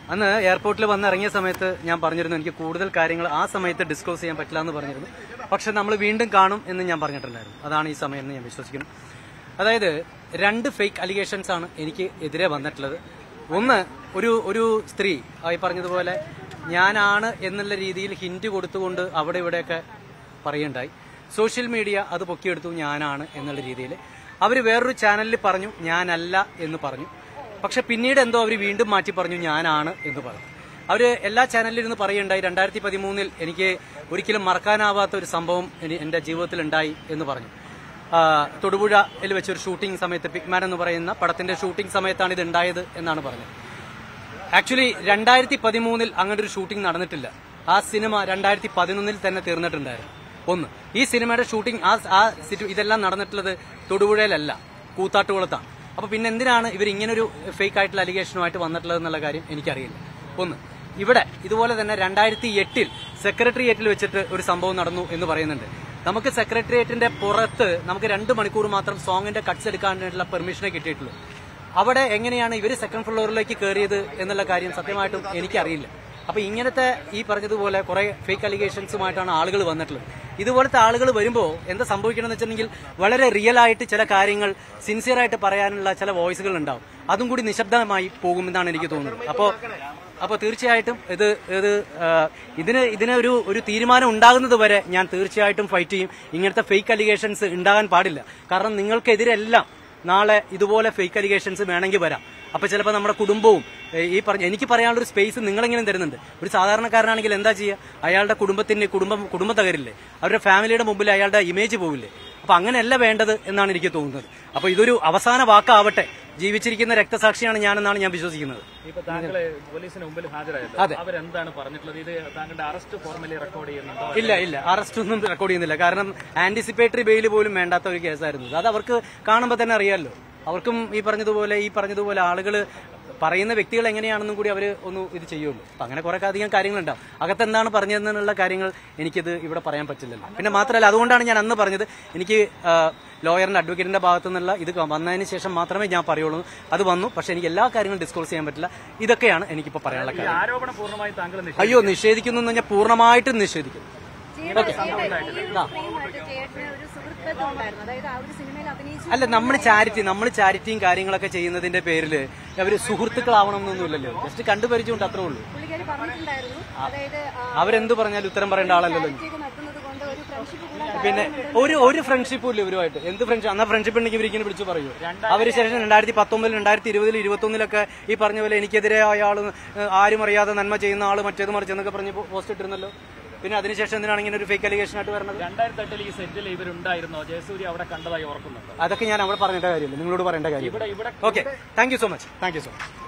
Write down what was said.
അന്ന് എയർപോർട്ടിൽ വന്ന് ഇറങ്ങിയ സമയത്ത് ഞാൻ പറഞ്ഞിരുന്നു എനിക്ക് കൂടുതൽ കാര്യങ്ങൾ ആ സമയത്ത് ഡിസ്ക്ലോസ് ചെയ്യാൻ പറ്റില്ല എന്ന് പറഞ്ഞിരുന്നു പക്ഷെ നമ്മൾ വീണ്ടും കാണും എന്ന് ഞാൻ പറഞ്ഞിട്ടുണ്ടായിരുന്നു അതാണ് ഈ സമയം എന്ന് ഞാൻ വിശ്വസിക്കുന്നു അതായത് രണ്ട് ഫേക്ക് അലിഗേഷൻസ് ആണ് എനിക്ക് എതിരെ വന്നിട്ടുള്ളത് ഒന്ന് ഒരു ഒരു സ്ത്രീ ആ ഈ പറഞ്ഞതുപോലെ ഞാനാണ് എന്നുള്ള രീതിയിൽ ഹിന്റ് കൊടുത്തുകൊണ്ട് അവിടെ ഇവിടെയൊക്കെ പറയുണ്ടായി സോഷ്യൽ മീഡിയ അത് പൊക്കിയെടുത്തു ഞാനാണ് എന്നുള്ള രീതിയിൽ അവർ വേറൊരു ചാനലിൽ പറഞ്ഞു ഞാനല്ല എന്ന് പറഞ്ഞു പക്ഷെ പിന്നീട് എന്തോ അവർ വീണ്ടും മാറ്റി പറഞ്ഞു ഞാനാണ് എന്ന് പറഞ്ഞു അവര് എല്ലാ ചാനലിൽ ഇരുന്ന് പറയുണ്ടായി രണ്ടായിരത്തി പതിമൂന്നിൽ എനിക്ക് ഒരിക്കലും മറക്കാനാവാത്ത ഒരു സംഭവം എനി- എന്റെ ജീവിതത്തിൽ ഉണ്ടായി എന്ന് പറഞ്ഞു ആ, തൊടുപുഴയിൽ വെച്ചൊരു ഷൂട്ടിംഗ് സമയത്ത് പിക്മാൻ എന്ന് പറയുന്ന പടത്തിന്റെ ഷൂട്ടിംഗ് സമയത്താണ് ഇത് ഉണ്ടായത് എന്നാണ് പറഞ്ഞത് ആക്ച്വലി രണ്ടായിരത്തി പതിമൂന്നിൽ അങ്ങനെ ഒരു ഷൂട്ടിംഗ് നടന്നിട്ടില്ല ആ സിനിമ രണ്ടായിരത്തി പതിനൊന്നിൽ തന്നെ തീർന്നിട്ടുണ്ടായിരുന്നു ഒന്ന് ഈ സിനിമയുടെ ഷൂട്ടിംഗ് ആ ആ സിറ്റു- ഇതെല്ലാം നടന്നിട്ടുള്ളത് തൊടുപുഴയിലല്ല കൂത്താട്ടുകുളത്താണ് അപ്പൊ പിന്നെ എന്തിനാണ് ഇവർ ഇങ്ങനൊരു ഫേക്ക് ആയിട്ടുള്ള അലിഗേഷനുമായിട്ട് വന്നിട്ടുള്ളത് എന്നുള്ള കാര്യം എനിക്കറിയില്ല ഒന്ന് ഇവിടെ ഇതുപോലെ തന്നെ രണ്ടായിരത്തി എട്ടിൽ സെക്രട്ടേറിയറ്റിൽ വെച്ചിട്ട് ഒരു സംഭവം നടന്നു എന്ന് പറയുന്നുണ്ട് നമുക്ക് സെക്രട്ടേറിയറ്റിന്റെ പുറത്ത് നമുക്ക് രണ്ട് മണിക്കൂർ മാത്രം സോങ്ങിന്റെ കട്ട്സ് എടുക്കാനായിട്ടുള്ള പെർമിഷനെ കിട്ടിയിട്ടുള്ളൂ അവിടെ എങ്ങനെയാണ് ഇവർ സെക്കൻഡ് ഫ്ലോറിലേക്ക് കയറിയത് എന്നുള്ള കാര്യം സത്യമായിട്ടും എനിക്കറിയില്ല അപ്പൊ ഇങ്ങനത്തെ ഈ പറഞ്ഞതുപോലെ കുറെ ഫേക്ക് അലിഗേഷൻസുമായിട്ടാണ് ആളുകൾ വന്നിട്ടുള്ളത് ഇതുപോലത്തെ ആളുകൾ വരുമ്പോൾ എന്താ സംഭവിക്കണമെന്ന് വെച്ചിട്ടുണ്ടെങ്കിൽ വളരെ റിയൽ ആയിട്ട് ചില കാര്യങ്ങൾ സിൻസിയർ ആയിട്ട് പറയാനുള്ള ചില വോയിസുകൾ ഉണ്ടാവും അതും കൂടി നിശബ്ദമായി പോകുമെന്നാണ് എനിക്ക് തോന്നുന്നത് അപ്പോൾ അപ്പോൾ തീർച്ചയായിട്ടും ഇത് ഇത് ആ, ഇതിന് ഇതിന് ഒരു ഒരു തീരുമാനം ഉണ്ടാകുന്നത് വരെ ഞാൻ തീർച്ചയായിട്ടും ഫൈറ്റ് ചെയ്യും ഇങ്ങനത്തെ ഫേക്ക് അലിഗേഷൻസ് ഉണ്ടാകാൻ പാടില്ല കാരണം നിങ്ങൾക്കെതിരെല്ലാം നാളെ ഇതുപോലെ ഫേക്ക് അലിഗേഷൻസ് വേണമെങ്കിൽ വരാം അപ്പൊ ചിലപ്പോൾ നമ്മുടെ കുടുംബവും ഏ, ഈ പറഞ്ഞ എനിക്ക് പറയാനുള്ള ഒരു സ്പേസ് നിങ്ങളെങ്കിലും തരുന്നുണ്ട് ഒരു സാധാരണക്കാരനാണെങ്കിൽ എന്താ ചെയ്യുക അയാളുടെ കുടുംബത്തിന്റെ കുടുംബം കുടുംബം തകരില്ലേ അവരുടെ ഫാമിലിയുടെ മുമ്പിൽ അയാളുടെ ഇമേജ് പോവില്ലേ അപ്പൊ അങ്ങനെയല്ല വേണ്ടത് എന്നാണ് എനിക്ക് തോന്നുന്നത് അപ്പൊ ഇതൊരു അവസാന വാക്കാവട്ടെ ജീവിച്ചിരിക്കുന്ന രക്തസാക്ഷിയാണ് ഞാനെന്നാണ് ഞാൻ വിശ്വസിക്കുന്നത് ഇപ്പൊ താങ്കള് പോലീസിന് മുമ്പിൽ ഹാജരായത് അതെ. അവരെന്താണ് പറഞ്ഞിട്ടുള്ളത് ഇത് താങ്കളുടെ അറസ്റ്റ് ഫോർമലി റെക്കോർഡ് ചെയ്യുന്നുണ്ടോ ഇല്ല ഇല്ല അറസ്റ്റ് ഒന്നും റെക്കോർഡ് ചെയ്യുന്നില്ല കാരണം ആന്റിസിപ്പേറ്ററി ബെയിൽ പോലും വേണ്ടാത്ത ഒരു കേസായിരുന്നു ഇത്. അത് അവർക്ക് കാണുമ്പോൾ തന്നെ അറിയാമല്ലോ അവർക്കും ഈ പറഞ്ഞതുപോലെ ഈ പറഞ്ഞതുപോലെ ആളുകൾ പറയുന്ന വ്യക്തികൾ എങ്ങനെയാണെന്നും കൂടി അവർ ഒന്ന് ഇത് ചെയ്യുള്ളൂ അപ്പൊ അങ്ങനെ കുറെ അധികം കാര്യങ്ങളുണ്ടാവും അകത്ത് എന്താണ് പറഞ്ഞതെന്നുള്ള കാര്യങ്ങൾ എനിക്കിത് ഇവിടെ പറയാൻ പറ്റില്ലല്ലോ പിന്നെ മാത്രമല്ല അതുകൊണ്ടാണ് ഞാൻ അന്ന് പറഞ്ഞത് എനിക്ക് ആ, ലോയറിന്റെ അഡ്വക്കേറ്റിന്റെ ഭാഗത്തു നിന്നുള്ള ഇത് വന്നതിന് ശേഷം മാത്രമേ ഞാൻ പറയുള്ളൂ അത് വന്നു പക്ഷെ എനിക്ക് എല്ലാ കാര്യങ്ങളും ഡിസ്കോസ് ചെയ്യാൻ പറ്റില്ല ഇതൊക്കെയാണ് എനിക്കിപ്പോൾ പറയാനുള്ള ഈ കാര്യം ആരോപണം പൂർണ്ണമായി താങ്കൾ നിഷേധിച്ചു അയ്യോ നിഷേധിക്കുന്നു എന്ന് ഞാൻ പൂർണ്ണമായിട്ടും നിഷേധിക്കും അല്ല നമ്മൾ ചാരിറ്റി നമ്മൾ ചാരിറ്റിയും കാര്യങ്ങളൊക്കെ ചെയ്യുന്നതിന്റെ പേരിൽ അവര് സുഹൃത്തുക്കളാവണം എന്നൊന്നുമില്ലല്ലോ ജസ്റ്റ് കണ്ടുപരിച്ചുകൊണ്ട് അത്രേ ഉള്ളൂ പുള്ളിക്കാരി പറഞ്ഞിട്ടുണ്ടായിരുന്നു അതായത് ആ, അവരെന്ത് പറഞ്ഞാലും ഉത്തരം പറയേണ്ട ആളല്ലല്ലോ ചാരിറ്റിയൊക്കെ നടത്തുന്നത് കൊണ്ട് ഒരു ഫ്രണ്ട്ഷിപ്പ് കൂടാൻ പിന്നെ ഒരു ഒരു ഫ്രണ്ട്ഷിപ്പും ഇല്ല ഇവരുമായിട്ട് എന്ത് ഫ്രണ്ട്ഷിപ്പ് അന്നാ ഫ്രണ്ട്ഷിപ്പ് ഉണ്ടെങ്കിൽ ഇവരിങ്ങനെ വിളിച്ചു പറയൂ അവര് ശേഷം രണ്ടായിരത്തി പത്തൊമ്പതിൽ രണ്ടായിരത്തി ഇരുപതിൽ ഇരുപത്തൊന്നിലൊക്കെ ഈ പറഞ്ഞ പോലെ എനിക്കെതിരെ അയാൾ ആരും അറിയാതെ നന്മ ചെയ്യുന്ന ആള് മറ്റേത് മറിച്ച് എന്നൊക്കെ പറഞ്ഞ് പോസ്റ്റ് ഇട്ടിരുന്നല്ലോ പിന്നെ അതിനുശേഷം എന്തിനാണ് ഇങ്ങനെ ഒരു ഫേക്ക് അലിഗേഷൻ ആയിട്ട് വരുന്നത് രണ്ടായിരത്തി എട്ടിൽ ഈ സെറ്റിൽ ഇവരുണ്ടായിരുന്നോ ജയസൂര്യ അവിടെ കണ്ടതായി ഓർക്കുന്നുണ്ടോ അതൊക്കെ ഞാൻ അവിടെ പറയേണ്ട കാര്യമില്ല നിങ്ങളോട് പറയേണ്ട കാര്യം ഇവിടെ ഇവിടെ okay thank you so much thank you so much